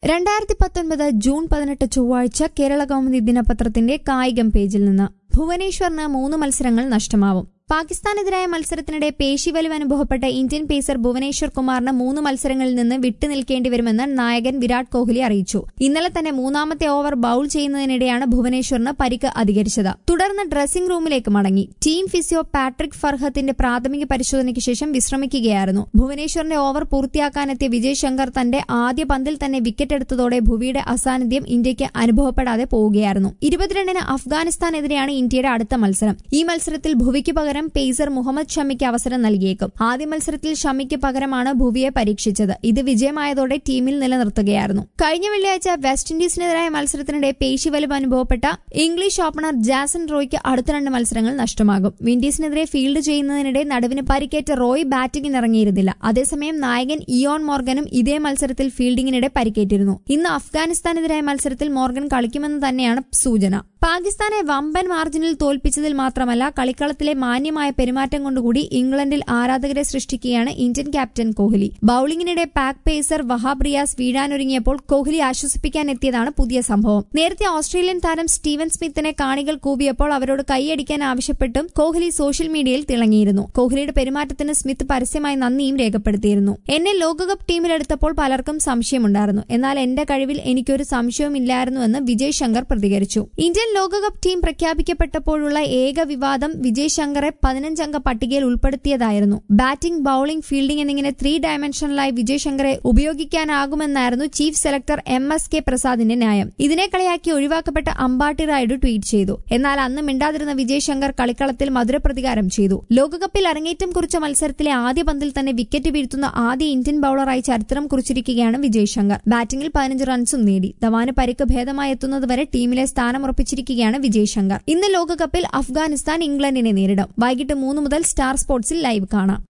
രണ്ടായിരത്തി പത്തൊൻപത് ജൂൺ പതിനെട്ട് ചൊവ്വാഴ്ച കേരള കൗമുദി ദിനപത്രത്തിന്റെ കായികം പേജിൽ നിന്ന് ഭുവനേശ്വറിന് മൂന്ന് മത്സരങ്ങൾ നഷ്ടമാവും പാകിസ്ഥാനെതിരായ മത്സരത്തിനിടെ പേശിവലിവ് അനുഭവപ്പെട്ട ഇന്ത്യൻ പേസർ ഭുവനേശ്വർ കുമാറിന് മൂന്ന് മത്സരങ്ങളിൽ നിന്ന് വിട്ടുനിൽക്കേണ്ടി വരുമെന്ന് നായകൻ വിരാട് കോഹ്ലി അറിയിച്ചു ഇന്നലെ തന്നെ മൂന്നാമത്തെ ഓവർ ബൌൾ ചെയ്യുന്നതിനിടെയാണ് ഭുവനേശ്വറിന് പരിക്ക് അധികരിച്ചത് തുടർന്ന് ഡ്രസ്സിംഗ് റൂമിലേക്ക് മടങ്ങി ടീം ഫിസിയോ പാട്രിക് ഫർഹത്തിന്റെ പ്രാഥമിക പരിശോധനയ്ക്ക് ശേഷം വിശ്രമിക്കുകയായിരുന്നു ഭുവനേശ്വറിന്റെ ഓവർ പൂർത്തിയാക്കാനെത്തിയ വിജയ് ശങ്കർ തന്റെ ആദ്യ പന്തിൽ തന്നെ വിക്കറ്റ് എടുത്തതോടെ ഭുവിയുടെ അസാന്നിധ്യം ഇന്ത്യയ്ക്ക് അനുഭവപ്പെടാതെ പോവുകയായിരുന്നു ഇരുപത്തിരണ്ടിന് അഫ്ഗാനിസ്ഥാനെതിരെയാണ് ഇന്ത്യയുടെ അടുത്ത മത്സരം ഈ മത്സരത്തിൽ ഭുവിക്ക് പകരം പേസർ മുഹമ്മദ് ഷമിക്ക് അവസരം നൽകിയേക്കും ആദ്യ മത്സരത്തിൽ ഷമിക്ക് പകരമാണ് ഭുവിയെ പരീക്ഷിച്ചത് ഇത് വിജയമായതോടെ ടീമിൽ നിലനിർത്തുകയായിരുന്നു കഴിഞ്ഞ വെള്ളിയാഴ്ച വെസ്റ്റ് ഇൻഡീസിനെതിരായ മത്സരത്തിനിടെ പേശി വലിവ് അനുഭവപ്പെട്ട ഇംഗ്ലീഷ് ഓപ്പണർ ജാസൺ റോയ്ക്ക് അടുത്ത രണ്ട് മത്സരങ്ങൾ നഷ്ടമാകും വിൻഡീസിനെതിരെ ഫീൽഡ് ചെയ്യുന്നതിനിടെ നടുവിന് പരിക്കേറ്റ റോയ് ബാറ്റിംഗിനിറങ്ങിയിരുന്നില്ല അതേസമയം നായകൻ ഇയോൺ മോർഗനും ഇതേ മത്സരത്തിൽ ഫീൽഡിംഗിനിടെ പരിക്കേറ്റിരുന്നു ഇന്ന് അഫ്ഗാനിസ്ഥാനെതിരായ മത്സരത്തിൽ മോർഗൻ കളിക്കുമെന്ന് തന്നെയാണ് സൂചന പാകിസ്ഥാനെ വമ്പൻ മാർജിനിൽ തോൽപ്പിച്ചതിൽ മാത്രമല്ല കളിക്കളത്തിലെ മാന്യമായ പെരുമാറ്റം കൊണ്ടുകൂടി ഇംഗ്ലണ്ടിൽ ആരാധകരെ സൃഷ്ടിക്കുകയാണ് ഇന്ത്യൻ ക്യാപ്റ്റൻ കോഹ്ലി ബൌളിംഗിനിടെ പാക് പേസർ വഹാബ് റിയാസ് വീഴാനൊരുങ്ങിയപ്പോൾ കോഹ്ലി ആശ്വസിപ്പിക്കാൻ എത്തിയതാണ് പുതിയ സംഭവം നേരത്തെ ഓസ്ട്രേലിയൻ താരം സ്റ്റീവൻ സ്മിത്തിനെ കാണികൾ കൂവിയപ്പോൾ അവരോട് കൈയടിക്കാൻ ആവശ്യപ്പെട്ടും കോഹ്ലി സോഷ്യൽ മീഡിയയിൽ തിളങ്ങിയിരുന്നു കോഹ്ലിയുടെ പെരുമാറ്റത്തിന് സ്മിത്ത് പരസ്യമായി നന്ദിയും രേഖപ്പെടുത്തിയിരുന്നു എന്നെ ലോകകപ്പ് ടീമിലെടുത്തപ്പോൾ പലർക്കും സംശയമുണ്ടായിരുന്നു എന്നാൽ എന്റെ കഴിവിൽ എനിക്കൊരു സംശയവുമില്ലായിരുന്നുവെന്ന് വിജയ് ശങ്കർ പ്രതികരിച്ചു ഇന്ത്യൻ ലോകകപ്പ് ടീം പ്രഖ്യാപിക്കപ്പെട്ടപ്പോഴുള്ള ഏക വിവാദം വിജയ് ശങ്കറെ പതിനഞ്ചംഗ പട്ടികയിൽ ഉൾപ്പെടുത്തിയതായിരുന്നു ബാറ്റിംഗ് ബൌളിംഗ് ഫീൽഡിംഗ് എന്നിങ്ങനെ ത്രീ ഡയമെൻഷനിലായി വിജയ് ശങ്കറെ ഉപയോഗിക്കാനാകുമെന്നായിരുന്നു chief selector M S K പ്രസാദിന്റെ ന്യായം ഇതിനെ കളിയാക്കി ഒഴിവാക്കപ്പെട്ട അമ്പാട്ടി റായിഡു ട്വീറ്റ് ചെയ്തു എന്നാൽ അന്ന് മിണ്ടാതിരുന്ന വിജയ് ശങ്കർ കളിക്കളത്തിൽ മധുരപ്രതികാരം ചെയ്തു ലോകകപ്പിൽ അരങ്ങേറ്റം കുറിച്ച മത്സരത്തിലെ ആദ്യ പന്തിൽ തന്നെ വിക്കറ്റ് വീഴ്ത്തുന്ന ആദ്യ ഇന്ത്യൻ ബൌളറായി ചരിത്രം കുറിച്ചിരിക്കുകയാണ് വിജയ് ശങ്കർ ബാറ്റിംഗിൽ പതിനഞ്ച് റൺസും നേടി ധവാന് പരിക്ക് ഭേദമായി എത്തുന്നതുവരെ ടീമിലെ സ്ഥാനമുറപ്പിച്ചിരിക്കുകയാണ് വിജയ് ശങ്കർ ഇന്ന് ലോകകപ്പിൽ അഫ്ഗാനിസ്ഥാൻ ഇംഗ്ലണ്ടിനെ നേരിടും വൈകിട്ട് മൂന്ന് മുതൽ സ്റ്റാർ സ്പോർട്സിൽ ലൈവ് കാണാം